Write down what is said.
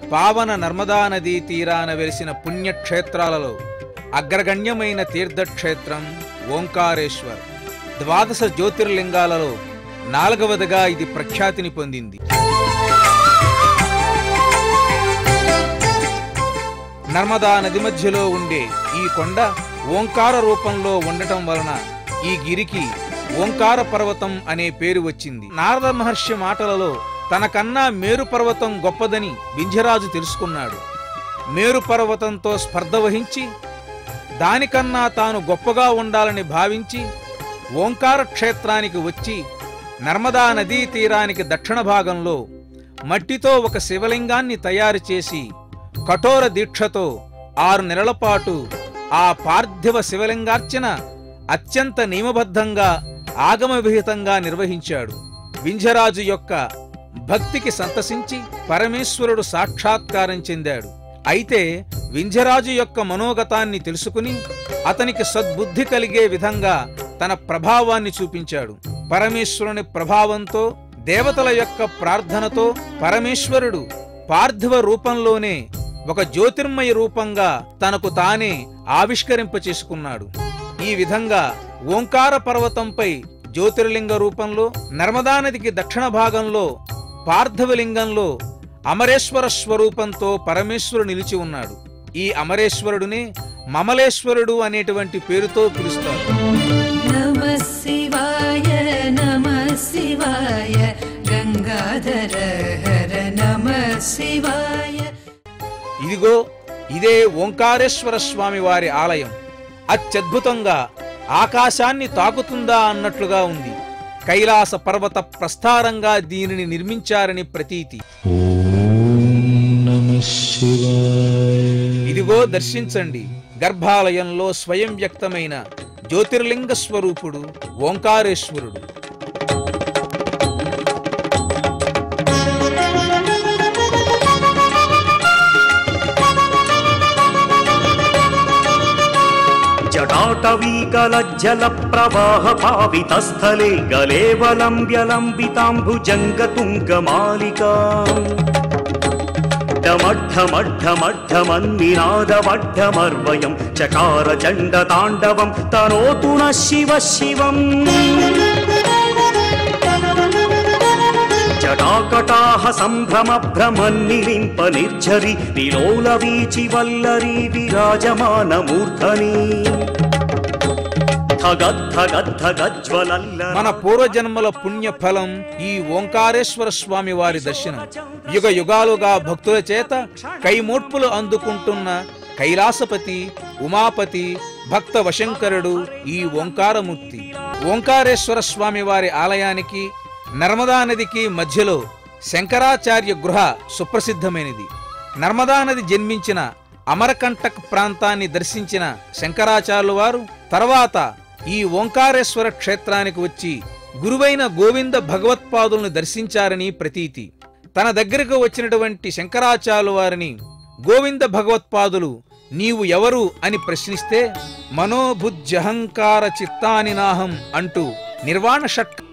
పావన నర్మదా నదీ తీరాన వెలిసిన పుణ్యక్షేత్రాలలో అగ్రగణ్యమైన తీర్థక్షేత్రం ఓంకారేశ్వర్ ద్వాదశ జ్యోతిర్లింగాలలో నాలుగవదిగా ఇది ప్రఖ్యాతిని పొందింది నర్మదా నది మధ్యలో ఉండే ఈ కొండ ఓంకార రూపంలో ఉండటం వలన ఈ గిరికి ఓంకార పర్వతం అనే పేరు వచ్చింది నారద మహర్షి మాటలలో తనకన్నా మేరు పర్వతం గొప్పదని వింధ్యరాజు తెలుసుకున్నాడు మేరు పర్వతంతో స్పర్ధ వహించి దానికన్నా తాను గొప్పగా ఉండాలని భావించి ఓంకార క్షేత్రానికి వచ్చి నర్మదా నదీ తీరానికి దక్షిణ భాగంలో మట్టితో ఒక శివలింగాన్ని తయారు చేసి కఠోర దీక్షతో ఆరు నెలల పాటు ఆ పార్థివ శివలింగార్చన అత్యంత నియమబద్ధంగా ఆగమ విహితంగా నిర్వహించాడు వింధ్యరాజు యొక్క భక్తికి సంతసించి పరమేశ్వరుడు సాక్షాత్కారం చెందాడు అయితే వింధ్యరాజు యొక్క మనోగతాన్ని తెలుసుకుని అతనికి సద్బుద్ధి కలిగే విధంగా తన ప్రభావాన్ని చూపించాడు పరమేశ్వరుని ప్రభావంతో దేవతల యొక్క ప్రార్థనతో పరమేశ్వరుడు పార్థివ రూపంలోనే ఒక జ్యోతిర్మయ రూపంగా తనకు తానే ఆవిష్కరింప చేసుకున్నాడు ఈ విధంగా ఓంకార పర్వతంపై జ్యోతిర్లింగ రూపంలో నర్మదా నదికి దక్షిణ భాగంలో పార్థివలింగంలో అమరేశ్వర స్వరూపంతో పరమేశ్వరుడు నిలిచి ఉన్నాడు ఈ అమరేశ్వరుడునే మమలేశ్వరుడు అనేటువంటి పేరుతో పిలుస్తారు नमः शिवाय नमः शिवाय गङ्गाधर हर नमः शिवाय ఇదిగో ఇదే ఓంకారేశ్వర స్వామి వారి ఆలయం అత్యద్భుతంగా ఆకాశాన్ని తాకుతుందా అన్నట్లుగా ఉంది కైలాస పర్వత ప్రస్థారంగా దీనిని నిర్మించారని ప్రతీతి నమ శివాయ ఇదిగో దర్శించండి గర్భాలయంలో స్వయం వ్యక్తమైన జ్యోతిర్లింగ స్వరూపుడు ఓంకారేశ్వరుడు जटाटवीकलज्जलप्रवाहपावितस्थले गलेवलम्ब्यलम्बिताम्बुजङ्गतुङ्गमालिका डमड्ढमड्ढमड्ढमन्निनादवड्ढमर्वयं चकार चण्डताण्डवं तनोतु नः शिवः शिवम् జటాకటాహ సంభ్రమ భ్రమన్నిలింప నిర్ఝరి విలోల వీచి వల్లరి విరాజమాన మూర్ధని ధగద్ధగద్ధగజ్వలల్ల మన పూర్వజన్మల పుణ్య ఫలం ఈ ఓంకారేశ్వర స్వామి వారి దర్శనం యుగ యుగాలుగా భక్తుల చేత కైమోట్పులు అందుకుంటున్న కైలాసపతి ఉమాపతి భక్త వశంకరుడు ఈ ఓంకారమూర్తి ఓంకారేశ్వర స్వామి వారి ఆలయానికి నర్మదా నదికి మధ్యలో శంకరాచార్య గృహ సుప్రసిద్ధమైనది నర్మదా నది జన్మించిన అమరకంటక్ ప్రాంతాన్ని దర్శించిన శంకరాచార్యుల వారు తర్వాత ఈ ఓంకారేశ్వర క్షేత్రానికి వచ్చి గురువైన గోవింద భగవత్పాదులను దర్శించారని ప్రతీతి తన దగ్గరకు వచ్చినటువంటి శంకరాచార్యుల వారిని గోవింద భగవత్పాదులు నీవు ఎవరు అని ప్రశ్నిస్తే మనోబుజ్జహంకార చిత్తాని నాహం అంటూ నిర్వాణ షట్